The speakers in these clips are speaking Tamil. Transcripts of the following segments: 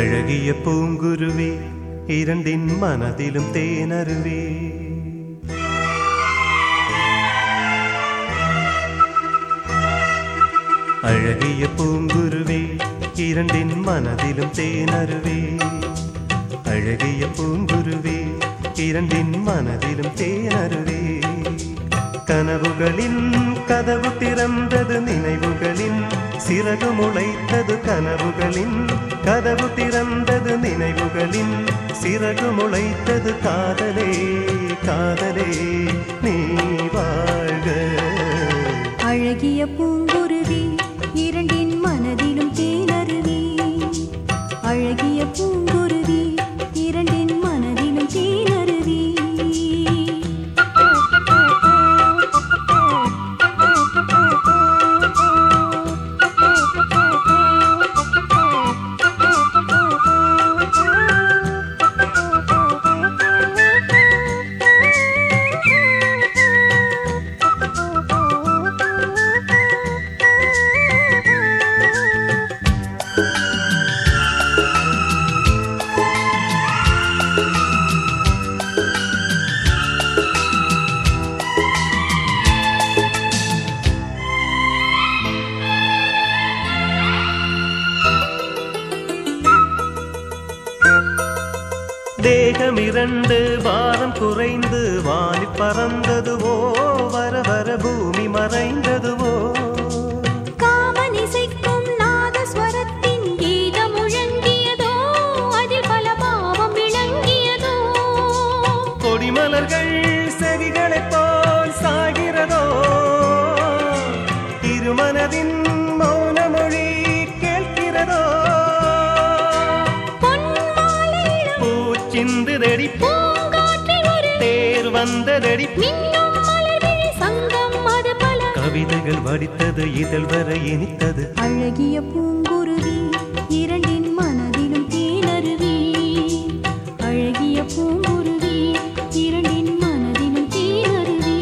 அழகிய பூங்குருவி இரண்டின் மனதிலும் தேனருவே அழகிய பூங்குருவி இரண்டின் மனதிலும் தேனருவே அழகிய பூங்குருவி இரண்டின் மனதிலும் தேனருவே கனவுகளின் கதவு திறந்தது நினைவுகளின் சிறகு முளைத்தது கனவுகளின் கதவு திறந்தது நினைவுகளின் சிறகு முளைத்தது காதலே காதலே நீ வாழ்க அழகிய பூங்குருவி இரண்டின் மனதிலும் தேனருவி அழகிய பூங்குருவி இரண்டின் மனதிலும் தேனருவி தேகம் இரண்டு வாரம் குறைந்து வாலி பறந்ததுவோ வர வர பூமி மறைந்ததுவோ காமனிசைக்கும் நாதஸ்வரத்தின் கீதம் முழங்கியதோ அதில் பல பாவம் விளங்கியதோ கொடிமலர்கள் செவிகளைப் போல் சாகிறதோ இருமனதின் மௌன மொழி கேட்கிறதோ பொன்மாலையிலும் பூச்சிந்துதடி பூங்காற்றில் ஒரு தேர் வந்ததடி மின்னும் மலர்விழி சங்கம் அது பல கவிதைகள் வடித்தது இதழ் வர இனித்தது அழகிய பூங்குருவி இரண்டின் மனதிலும் தேனருவி அழகிய பூங்குருவி இரண்டின் மனதிலும் தேனருவி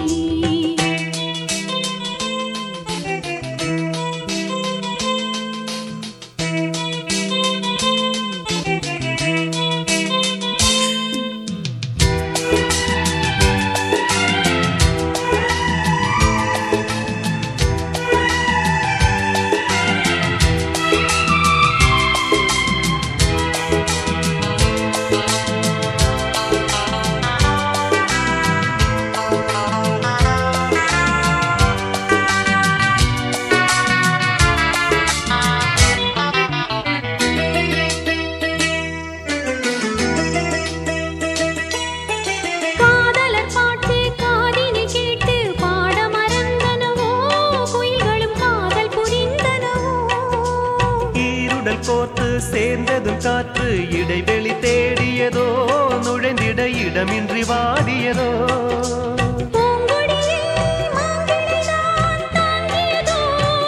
காதலர் பாட்டு காதினில் கேட்டு பாட மறந்தனவோ குயில்களும் காதல் புரிந்தனவோ ஈருடல் கோர்த்து சேர்ந்ததும் காற்று இடைவெளி தேடியதோ நுழைந்திட இடமின்றி வாடியதோ பூங்கொடியில் மாங்கிளைதான் தாங்கியதோ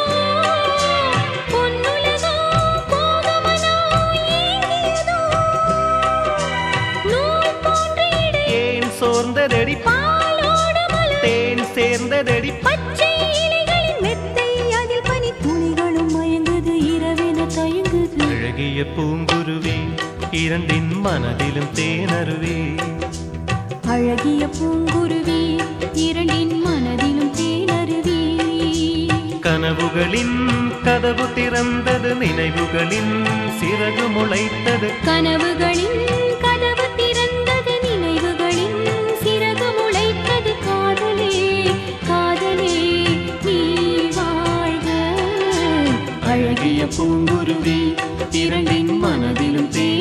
பொன்னுலகோ போகமனோ ஏங்கியதோ நூல் போன்ற இடை ஏன் சோர்ந்ததடி பாலோடு மலர் தேன் சேர்ந்ததடி பச்சை இலைகளின் மெத்தை அதில் பனி துளிகளும் மயங்குது இரவென தயங்குது அழகிய பூங்குருவி இரண்டின் மனதிலும் தேனருவே அழகிய பூங்குருவி இரண்டின் மனதிலும் தேனருவி கனவுகளின் கதவு திறந்தது நினைவுகளின் சிறகு முளைத்தது கனவுகளின் கதவு திறந்தது நினைவுகளின் சிறகு முளைத்தது காதலே காதலே நீ வாழ்க அழகிய பூங்குருவி இரண்டின் மனதிலும் தேன்